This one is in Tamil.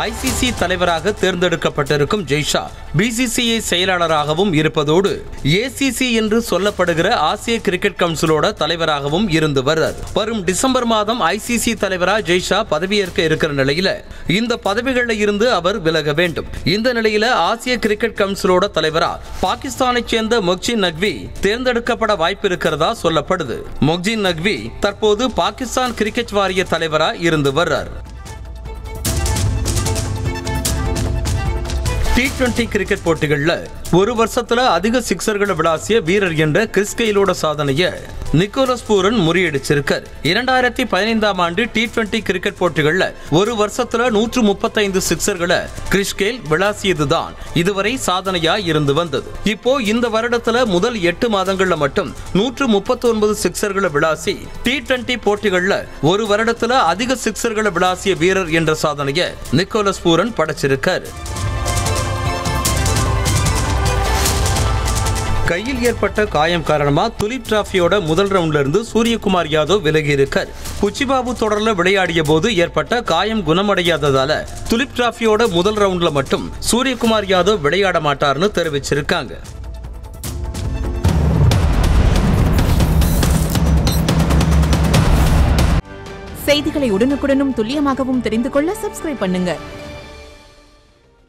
ஐசிசி தலைவராக தேர்ந்தெடுக்கப்பட்டிருக்கும் ஜெய்ஷா பிசிசிஐ செயலாளராகவும் இருப்பதோடு ஏசிசி என்று சொல்லப்படுகிற ஆசிய கிரிக்கெட் கவுன்சிலோட தலைவராகவும் இருந்து வர்றார் வரும் டிசம்பர் மாதம் ஐசிசி தலைவரா ஜெய்ஷா பதவியேற்க இருக்கிற நிலையில இந்த பதவிகளில் இருந்து அவர் விலக வேண்டும் இந்த நிலையில ஆசிய கிரிக்கெட் கவுன்சிலோட தலைவரா பாகிஸ்தானைச் சேர்ந்த மொக்ஜின் நக்வி தேர்ந்தெடுக்கப்பட வாய்ப்பு இருக்கிறதா சொல்லப்படுது மொக்ஜின் நக்வி தற்போது பாகிஸ்தான் கிரிக்கெட் வாரிய தலைவரா இருந்து வர்றார் டி டுவெண்டி கிரிக்கெட் போட்டிகள்ல ஒரு வருஷத்துல அதிக சிக்சர்களை விளாசிய வீரர் என்ற கிறிஸ் கெயிலோட சாதனையை நிக்கோலஸ் பூரன் முறியடிச்சிருக்கார் இரண்டாயிரத்தி பதினைந்தாம் ஆண்டு டி டுவெண்டி கிரிக்கெட் போட்டிகள்ல ஒரு வருஷத்துல நூற்று முப்பத்தைந்து சிக்சர்களை கிறிஸ் கெயில் விளாசியதுதான் இதுவரை சாதனையா இருந்து வந்தது இப்போ இந்த வருடத்துல முதல் எட்டு மாதங்கள்ல மட்டும் நூற்று முப்பத்தி ஒன்பது சிக்சர்களை விளாசி டி டுவெண்டி போட்டிகள்ல ஒரு வருடத்துல அதிக சிக்சர்களை விளாசிய வீரர் என்ற சாதனையை நிக்கோலஸ் பூரன் படைச்சிருக்காரு கையில் ஏற்பட்ட காயம் காரணமா துலிப் டிராஃபியோட முதல் ரவுண்ட்ல இருந்து சூரியகுமார் யாதவ் விலகி இருக்கார் புச்சிபாபு தொடர்ல விளையாடிய போது ஏற்பட்ட காயம் குணமடையாததால துலிப் டிராஃபியோட முதல் ரவுண்ட்ல மட்டும் சூரியகுமார் யாதவ் விளையாட மாட்டார்னு தெரிவிச்சிருக்காங்க செய்திகளை உடனுக்குடனும் துல்லியமாகவும் தெரிந்து கொள்ள சப்ஸ்கிரைப் பண்ணுங்க